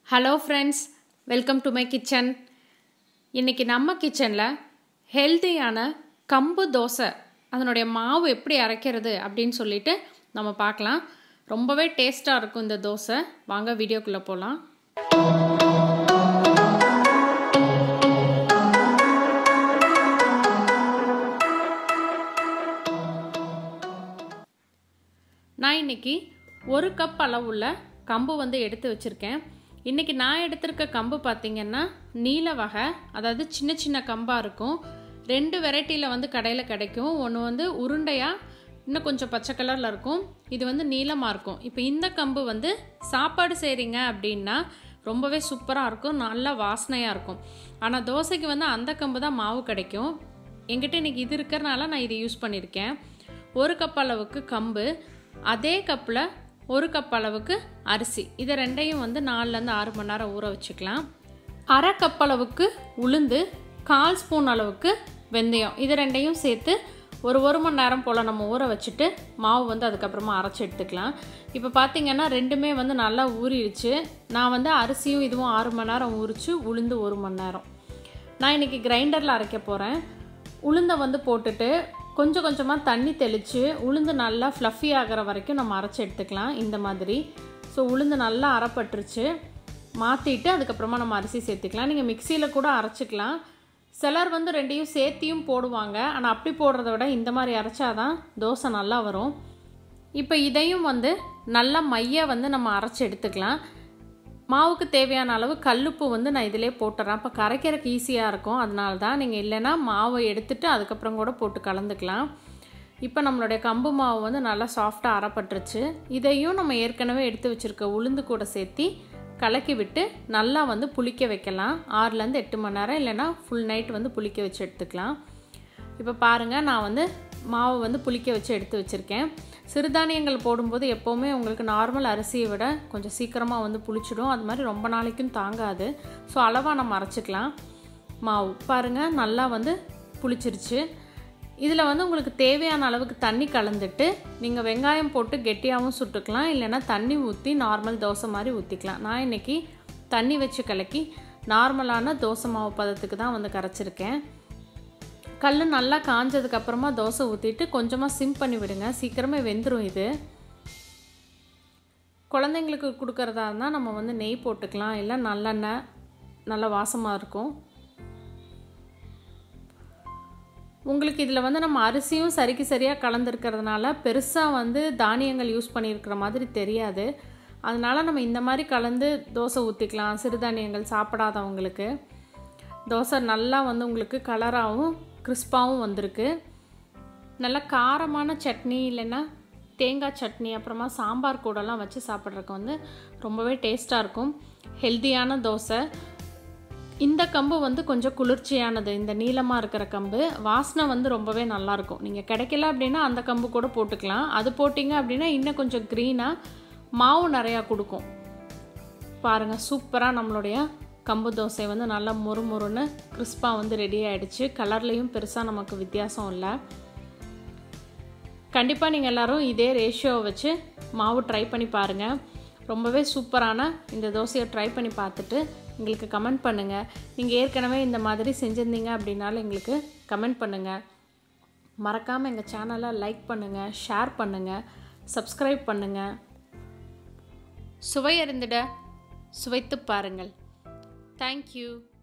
hello friends welcome to my kitchen இன்றைக்கி நம்ம கிச்சனில் ஹெல்த்தியான கம்பு தோசை அதனுடைய மாவு எப்படி அரைக்கிறது அப்படின்னு சொல்லிட்டு நம்ம பார்க்கலாம் ரொம்பவே டேஸ்ட்டாக இருக்கும் இந்த தோசை வாங்க வீடியோக்குள்ளே போகலாம் நான் இன்னைக்கு ஒரு கப் அளவுள்ள கம்பு வந்து எடுத்து வச்சுருக்கேன் இன்றைக்கி நான் எடுத்திருக்க கம்பு பார்த்திங்கன்னா நீல வகை அதாவது சின்ன சின்ன கம்பாக இருக்கும் ரெண்டு வெரைட்டியில் வந்து கடையில் கிடைக்கும் ஒன்று வந்து உருண்டையாக இன்னும் கொஞ்சம் பச்சை கலரில் இருக்கும் இது வந்து நீளமாக இருக்கும் இப்போ இந்த கம்பு வந்து சாப்பாடு செய்கிறீங்க அப்படின்னா ரொம்பவே சூப்பராக இருக்கும் நல்லா வாசனையாக இருக்கும் ஆனால் தோசைக்கு வந்து அந்த கம்பு தான் மாவு கிடைக்கும் என்கிட்ட இன்றைக்கி இது இருக்கிறனால நான் இதை யூஸ் பண்ணியிருக்கேன் ஒரு கப் அளவுக்கு கம்பு அதே கப்பில் ஒரு கப் அளவுக்கு அரிசி இதை ரெண்டையும் வந்து நாலுலேருந்து ஆறு மணி நேரம் ஊற வச்சுக்கலாம் அரை கப் அளவுக்கு உளுந்து கால் ஸ்பூன் அளவுக்கு வெந்தயம் இது ரெண்டையும் சேர்த்து ஒரு ஒரு மணி நேரம் போல் நம்ம ஊற வச்சுட்டு மாவு வந்து அதுக்கப்புறமா அரைச்சி எடுத்துக்கலாம் இப்போ பார்த்திங்கன்னா ரெண்டுமே வந்து நல்லா ஊறிடுச்சு நான் வந்து அரிசியும் இதுவும் ஆறு மணி நேரம் ஊறிச்சு உளுந்து ஒரு மணி நேரம் நான் இன்றைக்கி கிரைண்டரில் அரைக்க போகிறேன் உளுந்தை வந்து போட்டுட்டு கொஞ்சம் கொஞ்சமாக தண்ணி தெளித்து உளுந்து நல்லா ஃப்ளஃபி ஆகிற வரைக்கும் நம்ம அரைச்சி எடுத்துக்கலாம் இந்த மாதிரி ஸோ உளுந்து நல்லா அரைப்பட்டுருச்சு மாற்றிட்டு அதுக்கப்புறமா நம்ம அரிசி சேர்த்துக்கலாம் நீங்கள் மிக்சியில் கூட அரைச்சிக்கலாம் சிலர் வந்து ரெண்டையும் சேர்த்தியும் போடுவாங்க ஆனால் அப்படி போடுறத விட இந்த மாதிரி அரைச்சாதான் தோசை நல்லா வரும் இப்போ இதையும் வந்து நல்லா மைய வந்து நம்ம அரைச்சி எடுத்துக்கலாம் மாவுக்கு தேவையான அளவு கல்லுப்பு வந்து நான் இதிலே போட்டுறேன் அப்போ கரைக்கிறதுக்கு ஈஸியாக இருக்கும் அதனால தான் நீங்கள் இல்லைன்னா மாவை எடுத்துகிட்டு அதுக்கப்புறம் கூட போட்டு கலந்துக்கலாம் இப்போ நம்மளுடைய கம்பு மாவு வந்து நல்லா சாஃப்டாக அரைப்பட்டுருச்சு இதையும் நம்ம ஏற்கனவே எடுத்து வச்சுருக்க உளுந்து கூட சேர்த்தி கலக்கி விட்டு நல்லா வந்து புளிக்க வைக்கலாம் ஆறுலேருந்து எட்டு மணி நேரம் இல்லைன்னா ஃபுல் நைட் வந்து புளிக்க வச்சு எடுத்துக்கலாம் இப்போ பாருங்கள் நான் வந்து மாவு வந்து புளிக்க வச்சு எடுத்து வச்சுருக்கேன் சிறுதானியங்கள் போடும்போது எப்போவுமே உங்களுக்கு நார்மல் அரிசியை விட கொஞ்சம் சீக்கிரமாக வந்து புளிச்சிடும் அது மாதிரி ரொம்ப நாளைக்கும் தாங்காது ஸோ அளவாக நம்ம அரைச்சிக்கலாம் மாவு பாருங்கள் நல்லா வந்து புளிச்சிருச்சு இதில் வந்து உங்களுக்கு தேவையான அளவுக்கு தண்ணி கலந்துட்டு நீங்கள் வெங்காயம் போட்டு கெட்டியாகவும் சுட்டுக்கலாம் இல்லைன்னா தண்ணி ஊற்றி நார்மல் தோசை மாதிரி ஊற்றிக்கலாம் நான் இன்றைக்கி தண்ணி வச்சு கலக்கி நார்மலான தோசை மாவு பதத்துக்கு தான் வந்து கரைச்சிருக்கேன் கல் நல்லா காஞ்சதுக்கப்புறமா தோசை ஊற்றிட்டு கொஞ்சமாக சிம் பண்ணி விடுங்க சீக்கிரமே வெந்துடும் இது குழந்தைங்களுக்கு கொடுக்குறதா இருந்தால் நம்ம வந்து நெய் போட்டுக்கலாம் இல்லை நல்லெண்ணெய் நல்ல வாசமாக இருக்கும் உங்களுக்கு இதில் வந்து நம்ம அரிசியும் சரிக்கு சரியாக கலந்துருக்கிறதுனால பெருசாக வந்து தானியங்கள் யூஸ் பண்ணியிருக்கிற மாதிரி தெரியாது அதனால் நம்ம இந்த மாதிரி கலந்து தோசை ஊற்றிக்கலாம் சிறுதானியங்கள் சாப்பிடாதவங்களுக்கு தோசை நல்லா வந்து உங்களுக்கு கலராகவும் கிறிஸ்பாகவும் வந்திருக்கு நல்லா காரமான சட்னி இல்லைன்னா தேங்காய் சட்னி அப்புறமா சாம்பார் கூடலாம் வச்சு சாப்பிட்றதுக்கு வந்து ரொம்பவே டேஸ்ட்டாக இருக்கும் ஹெல்த்தியான தோசை இந்த கம்பு வந்து கொஞ்சம் குளிர்ச்சியானது இந்த நீளமாக இருக்கிற கம்பு வாசனை வந்து ரொம்பவே நல்லாயிருக்கும் நீங்கள் கிடைக்கல அப்படின்னா அந்த கம்பு கூட போட்டுக்கலாம் அது போட்டிங்க அப்படின்னா இன்னும் கொஞ்சம் க்ரீனாக மாவு நிறையா கொடுக்கும் பாருங்கள் சூப்பராக நம்மளுடைய கம்பு தோசை வந்து நல்லா மொறு மொறுன்னு கிறிஸ்பாக வந்து ரெடி ஆகிடுச்சு கலர்லேயும் பெருசாக நமக்கு வித்தியாசம் இல்லை கண்டிப்பாக நீங்கள் எல்லோரும் இதே ரேஷியோவை வச்சு மாவு ட்ரை பண்ணி பாருங்கள் ரொம்பவே சூப்பரான இந்த தோசையை ட்ரை பண்ணி பார்த்துட்டு எங்களுக்கு கமெண்ட் பண்ணுங்கள் நீங்கள் ஏற்கனவே இந்த மாதிரி செஞ்சுருந்தீங்க அப்படின்னாலும் எங்களுக்கு கமெண்ட் பண்ணுங்கள் மறக்காமல் எங்கள் சேனலை லைக் பண்ணுங்கள் ஷேர் பண்ணுங்கள் சப்ஸ்கிரைப் பண்ணுங்கள் சுவை அறிந்திட சுவைத்து பாருங்கள் தேங்க்யூ